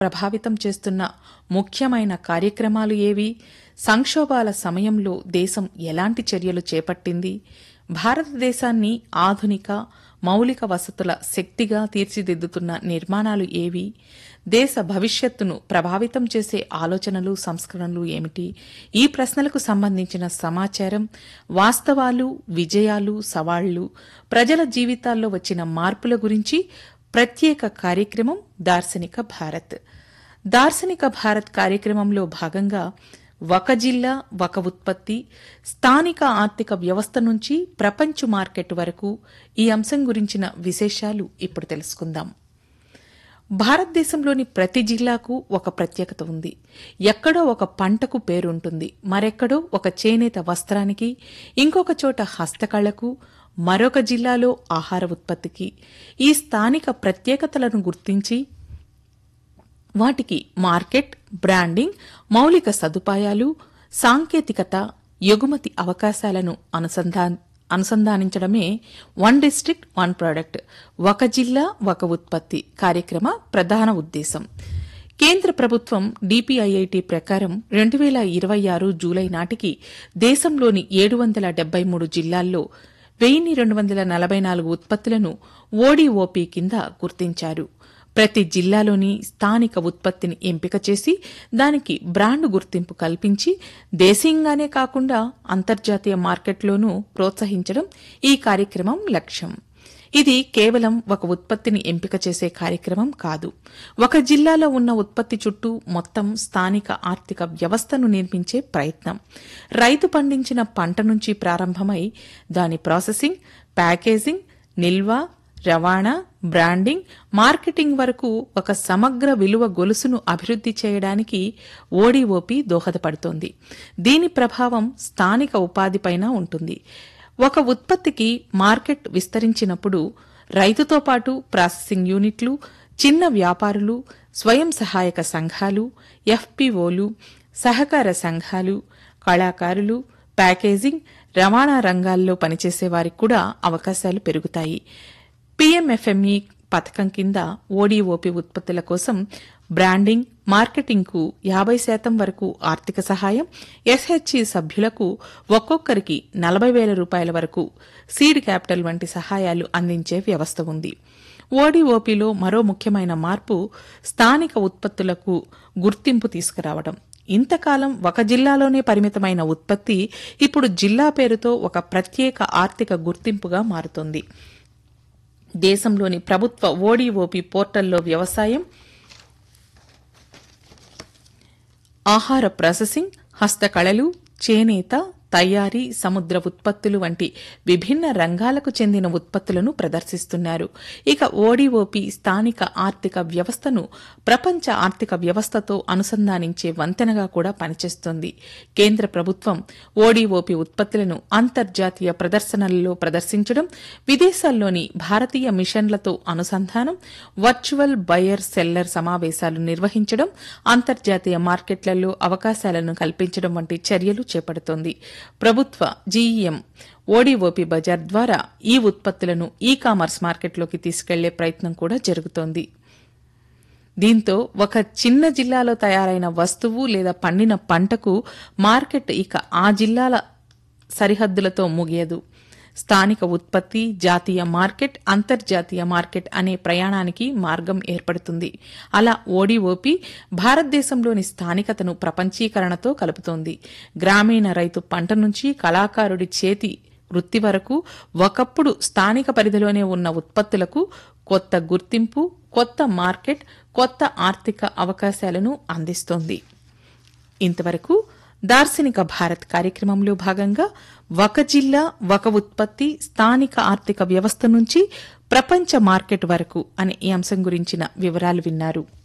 ప్రభావితం చేస్తున్న ముఖ్యమైన కార్యక్రమాలు ఏవి సంక్షోభాల సమయంలో దేశం ఎలాంటి చర్యలు చేపట్టింది భారతదేశాన్ని ఆధునిక మౌలిక వసతుల శక్తిగా తీర్చిదిద్దుతున్న నిర్మాణాలు ఏవి దేశ భవిష్యత్తును ప్రభావితం చేసే ఆలోచనలు సంస్కరణలు ఏమిటి ఈ ప్రశ్నలకు సంబంధించిన సమాచారం వాస్తవాలు విజయాలు సవాళ్లు ప్రజల జీవితాల్లో వచ్చిన మార్పుల గురించి ప్రత్యేక కార్యక్రమం దార్శనిక భారత్ దార్శనిక భారత్ కార్యక్రమంలో భాగంగా ఒక జిల్లా ఒక ఉత్పత్తి స్థానిక ఆర్థిక వ్యవస్థ నుంచి ప్రపంచ మార్కెట్ వరకు ఈ అంశం గురించిన విశేషాలు ఇప్పుడు తెలుసుకుందాం భారతదేశంలోని ప్రతి జిల్లాకు ఒక ప్రత్యేకత ఉంది ఎక్కడో ఒక పంటకు పేరుంటుంది మరెక్కడో ఒక చేనేత వస్త్రానికి ఇంకొక చోట హస్తకళకు మరొక జిల్లాలో ఆహార ఉత్పత్తికి ఈ స్థానిక ప్రత్యేకతలను గుర్తించి వాటికి మార్కెట్ బ్రాండింగ్ మౌలిక సదుపాయాలు సాంకేతికత ఎగుమతి అవకాశాలను అనుసంధా అనుసంధానించడమే వన్ డిస్ట్రిక్ట్ వన్ ప్రోడక్ట్ ఒక జిల్లా ఒక ఉత్పత్తి కార్యక్రమ ప్రధాన ఉద్దేశం కేంద్ర ప్రభుత్వం డిపిఐఐటి ప్రకారం రెండు వేల ఇరవై ఆరు జూలై నాటికి దేశంలోని ఏడు వందల డెబ్బై మూడు జిల్లాల్లో వెయ్యి రెండు వందల నలభై నాలుగు ఉత్పత్తులను ఓడిఓపి కింద గుర్తించారు ప్రతి జిల్లాలోని స్థానిక ఉత్పత్తిని ఎంపిక చేసి దానికి బ్రాండ్ గుర్తింపు కల్పించి దేశీయంగానే కాకుండా అంతర్జాతీయ మార్కెట్లోనూ ప్రోత్సహించడం ఈ కార్యక్రమం లక్ష్యం ఇది కేవలం ఒక ఉత్పత్తిని ఎంపిక చేసే కార్యక్రమం కాదు ఒక జిల్లాలో ఉన్న ఉత్పత్తి చుట్టూ మొత్తం స్థానిక ఆర్థిక వ్యవస్థను నిర్మించే ప్రయత్నం రైతు పండించిన పంట నుంచి ప్రారంభమై దాని ప్రాసెసింగ్ ప్యాకేజింగ్ నిల్వ రవాణా బ్రాండింగ్ మార్కెటింగ్ వరకు ఒక సమగ్ర విలువ గొలుసును అభివృద్ధి చేయడానికి ఓడిఓపి దోహదపడుతోంది దీని ప్రభావం స్థానిక ఉపాధిపైన ఉంటుంది ఒక ఉత్పత్తికి మార్కెట్ విస్తరించినప్పుడు రైతుతో పాటు ప్రాసెసింగ్ యూనిట్లు చిన్న వ్యాపారులు స్వయం సహాయక సంఘాలు ఎఫ్పిఓలు సహకార సంఘాలు కళాకారులు ప్యాకేజింగ్ రవాణా రంగాల్లో పనిచేసే వారికి కూడా అవకాశాలు పెరుగుతాయి పీఎంఎఫ్ఎంఈ పథకం కింద ఓడిఓపి ఉత్పత్తుల కోసం బ్రాండింగ్ మార్కెటింగ్కు యాభై శాతం వరకు ఆర్థిక సహాయం ఎస్హెచ్ఈ సభ్యులకు ఒక్కొక్కరికి నలభై వేల రూపాయల వరకు సీడ్ క్యాపిటల్ వంటి సహాయాలు అందించే వ్యవస్థ ఉంది ఓడిఓపిలో మరో ముఖ్యమైన మార్పు స్థానిక ఉత్పత్తులకు గుర్తింపు తీసుకురావడం ఇంతకాలం ఒక జిల్లాలోనే పరిమితమైన ఉత్పత్తి ఇప్పుడు జిల్లా పేరుతో ఒక ప్రత్యేక ఆర్థిక గుర్తింపుగా మారుతోంది దేశంలోని ప్రభుత్వ ఓడిఓపి పోర్టల్లో వ్యవసాయం ఆహార ప్రాసెసింగ్ హస్తకళలు చేనేత తయారీ సముద్ర ఉత్పత్తులు వంటి విభిన్న రంగాలకు చెందిన ఉత్పత్తులను ప్రదర్శిస్తున్నారు ఇక ఓడిఓపి స్థానిక ఆర్థిక వ్యవస్థను ప్రపంచ ఆర్థిక వ్యవస్థతో అనుసంధానించే వంతెనగా కూడా పనిచేస్తోంది కేంద్ర ప్రభుత్వం ఓడిఓపి ఉత్పత్తులను అంతర్జాతీయ ప్రదర్శనలలో ప్రదర్శించడం విదేశాల్లోని భారతీయ మిషన్లతో అనుసంధానం వర్చువల్ బయర్ సెల్లర్ సమావేశాలు నిర్వహించడం అంతర్జాతీయ మార్కెట్లలో అవకాశాలను కల్పించడం వంటి చర్యలు చేపడుతోంది ప్రభుత్వ జీఈఎం ఓడిఓపి బజార్ ద్వారా ఈ ఉత్పత్తులను ఈ కామర్స్ మార్కెట్లోకి తీసుకెళ్లే ప్రయత్నం కూడా జరుగుతోంది దీంతో ఒక చిన్న జిల్లాలో తయారైన వస్తువు లేదా పండిన పంటకు మార్కెట్ ఇక ఆ జిల్లాల సరిహద్దులతో ముగియదు స్థానిక ఉత్పత్తి జాతీయ మార్కెట్ అంతర్జాతీయ మార్కెట్ అనే ప్రయాణానికి మార్గం ఏర్పడుతుంది అలా ఓడిఓపి భారతదేశంలోని స్థానికతను ప్రపంచీకరణతో కలుపుతోంది గ్రామీణ రైతు పంట నుంచి కళాకారుడి చేతి వృత్తి వరకు ఒకప్పుడు స్థానిక పరిధిలోనే ఉన్న ఉత్పత్తులకు కొత్త గుర్తింపు కొత్త మార్కెట్ కొత్త ఆర్థిక అవకాశాలను అందిస్తోంది ఇంతవరకు దార్శనిక భారత్ కార్యక్రమంలో భాగంగా ఒక జిల్లా ఒక ఉత్పత్తి స్థానిక ఆర్థిక వ్యవస్థ నుంచి ప్రపంచ మార్కెట్ వరకు అనే ఈ అంశం గురించిన వివరాలు విన్నారు